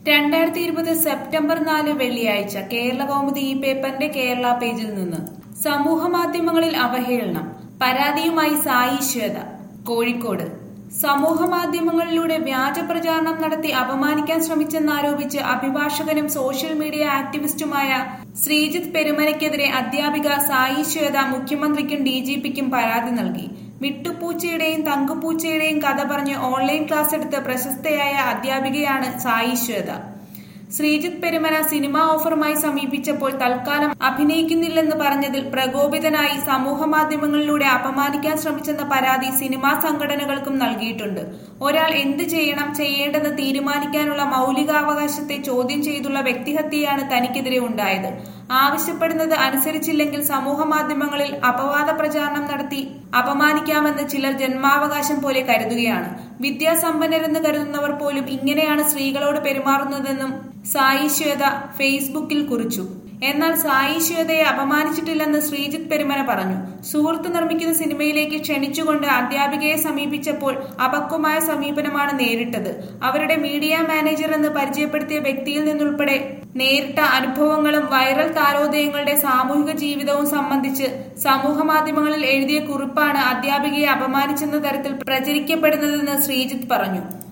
രണ്ടായിരത്തി ഇരുപത് സെപ്റ്റംബർ നാല് വെള്ളിയാഴ്ച കേരള കൗമുദി ഈ പേപ്പറിന്റെ കേരള പേജിൽ നിന്ന് സമൂഹ മാധ്യമങ്ങളിൽ അവഹേളനം പരാതിയുമായി സായി ശ്വേത കോഴിക്കോട് സമൂഹ മാധ്യമങ്ങളിലൂടെ വ്യാജ പ്രചാരണം നടത്തി അപമാനിക്കാൻ ശ്രമിച്ചെന്നാരോപിച്ച് അഭിഭാഷകനും സോഷ്യൽ മീഡിയ ആക്ടിവിസ്റ്റുമായ ശ്രീജിത്ത് പെരുമനയ്ക്കെതിരെ അധ്യാപിക സായി ശ്വേത മുഖ്യമന്ത്രിക്കും ഡിജിപിക്കും പരാതി നൽകി മിട്ടുപൂച്ചയുടെയും തങ്കുപൂച്ചയുടെയും കഥ പറഞ്ഞ് ഓൺലൈൻ ക്ലാസ് എടുത്ത പ്രശസ്തയായ അധ്യാപികയാണ് സായി ശ്വേത ശ്രീജിത്ത് പെരുമന സിനിമാ ഓഫറുമായി സമീപിച്ചപ്പോൾ തൽക്കാലം അഭിനയിക്കുന്നില്ലെന്ന് പറഞ്ഞതിൽ പ്രകോപിതനായി സമൂഹ മാധ്യമങ്ങളിലൂടെ അപമാനിക്കാൻ ശ്രമിച്ചെന്ന പരാതി സിനിമാ സംഘടനകൾക്കും നൽകിയിട്ടുണ്ട് ഒരാൾ എന്ത് ചെയ്യണം ചെയ്യേണ്ടെന്ന് തീരുമാനിക്കാനുള്ള മൗലികാവകാശത്തെ ചോദ്യം ചെയ്തുള്ള വ്യക്തിഹത്യയാണ് തനിക്കെതിരെ ഉണ്ടായത് ആവശ്യപ്പെടുന്നത് അനുസരിച്ചില്ലെങ്കിൽ സമൂഹ മാധ്യമങ്ങളിൽ അപവാദ പ്രചാരണം നടത്തി അപമാനിക്കാമെന്ന് ചിലർ ജന്മാവകാശം പോലെ കരുതുകയാണ് വിദ്യാസമ്പന്നരെന്ന് കരുതുന്നവർ പോലും ഇങ്ങനെയാണ് സ്ത്രീകളോട് പെരുമാറുന്നതെന്നും സായി ശ്വേത ഫേസ്ബുക്കിൽ കുറിച്ചു എന്നാൽ സായി ശ്വേതയെ അപമാനിച്ചിട്ടില്ലെന്ന് ശ്രീജിത്ത് പെരുമന പറഞ്ഞു സുഹൃത്ത് നിർമ്മിക്കുന്ന സിനിമയിലേക്ക് ക്ഷണിച്ചുകൊണ്ട് അധ്യാപികയെ സമീപിച്ചപ്പോൾ അപക്വമായ സമീപനമാണ് നേരിട്ടത് അവരുടെ മീഡിയ മാനേജർ എന്ന് പരിചയപ്പെടുത്തിയ വ്യക്തിയിൽ നിന്നുൾപ്പെടെ നേരിട്ട അനുഭവങ്ങളും വൈറൽ താരോദയങ്ങളുടെ സാമൂഹിക ജീവിതവും സംബന്ധിച്ച് സമൂഹ മാധ്യമങ്ങളിൽ എഴുതിയ കുറിപ്പാണ് അധ്യാപികയെ അപമാനിച്ചെന്ന തരത്തിൽ പ്രചരിക്കപ്പെടുന്നതെന്ന് ശ്രീജിത്ത് പറഞ്ഞു